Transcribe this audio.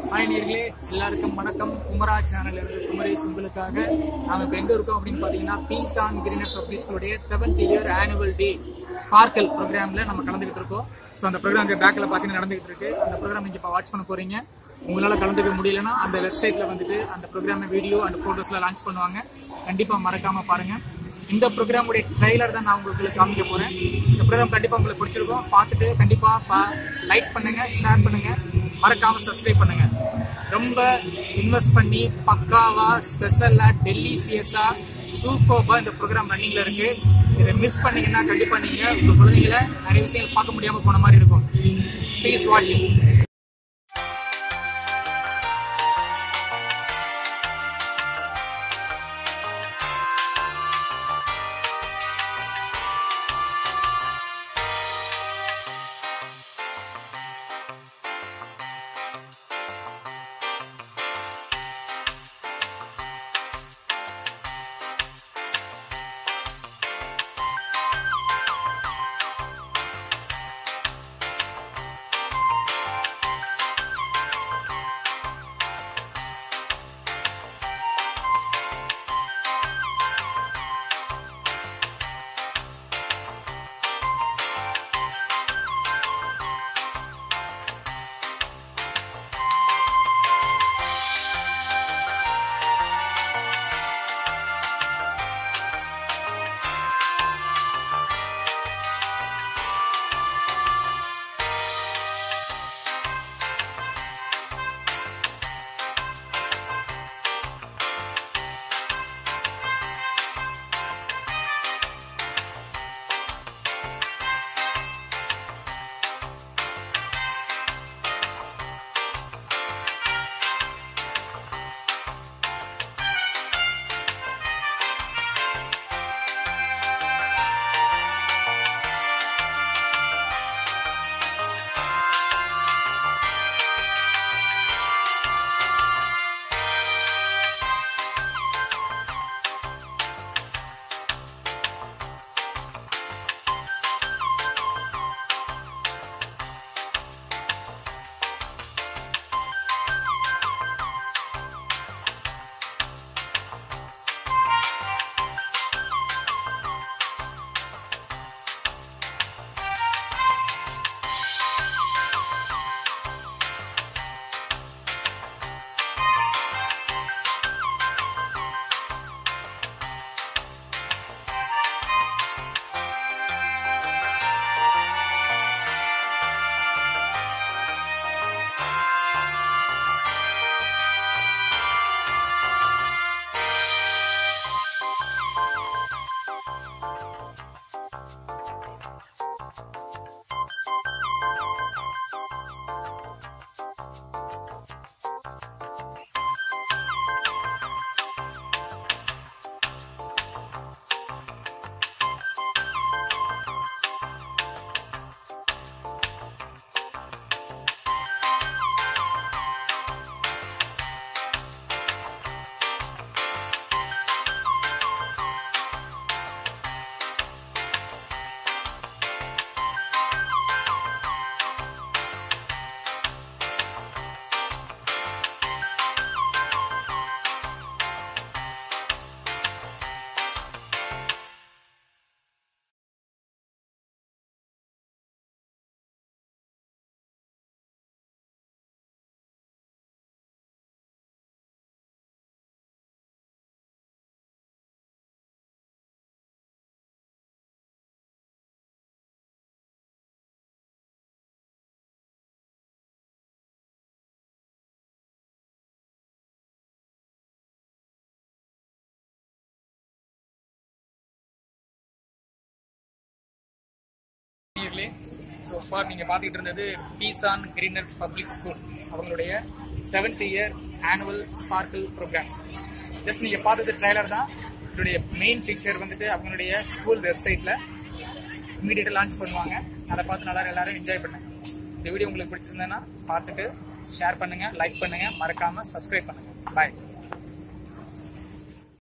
hi நேர்களே எல்லாருக்கும் வணக்கம் குமரா சேனல் இருந்து குமரேஷ் உங்களுக்காக நாம இப்ப எங்க இருக்கோம் அப்படின்னு பாத்தீங்கன்னா பீஸ் ஆன் கிரீனர் பப்ளிஸ்களுடைய seventh year annual day sparkle ப்ரோக்ராம்ல நம்ம கலந்துகிட்டு இருக்கோம் ஸோ அந்த ப்ரோக்ராம் பேக்ல பாத்தீங்கன்னா நடந்துகிட்டு இருக்கு அந்த ப்ரோக்ராம் நீங்க இப்போ வாட்ச் பண்ண போறீங்க உங்களால கலந்துக்க முடியலன்னா அந்த வெப்சைட்ல வந்துட்டு அந்த ப்ரோக்ராம் வீடியோ அண்ட் போட்டோஸ்ல லான்ச் பண்ணுவாங்க கண்டிப்பா மறக்காம பாருங்க இந்த ப்ரோக்ராமுடைய ட்ரைலர் தான் நான் உங்களுக்கு காமிக்க போறேன் இந்த ப்ரோக்ராம் கண்டிப்பா உங்களுக்கு பிடிச்சிருக்கும் பார்த்துட்டு கண்டிப்பா லைக் பண்ணுங்க ஷேர் பண்ணுங்க மறக்காம சப்ஸ்கிரைப் பண்ணுங்க ரொம்ப இன்வெஸ்ட் பண்ணி பக்காவா ஸ்பெஷலா டெல்லிசியஸா சூப்பர்பா இந்த ப்ரோக்ராம் ரன்னிங்ல இருக்கு இதை மிஸ் பண்ணீங்கன்னா கண்டிப்பா நீங்க உங்க குழந்தைங்களை நிறைய விஷயங்கள் பார்க்க முடியாம போன மாதிரி இருக்கும் ப்ளீஸ் வாட்சிங் நேயர்களே ஸோ இப்போ நீங்கள் பார்த்துக்கிட்டு இருந்தது peace on greener public school அவங்களுடைய seventh year annual sparkle programme just நீங்கள் பார்த்தது ட்ரைலர் தான் இதோடைய மெயின் பிக்சர் வந்துட்டு அவங்களுடைய ஸ்கூல் வெப்சைட்டில் இமீடியட்டாக லான்ச் பண்ணுவாங்க அதை பார்த்து நல்லா எல்லாரும் என்ஜாய் பண்ணுங்க இந்த வீடியோ உங்களுக்கு பிடிச்சிருந்தேன்னா பார்த்துட்டு ஷேர் பண்ணுங்கள் லைக் பண்ணுங்கள் மறக்காமல் சப்ஸ்கிரைப் பண்ணுங்கள் பாய்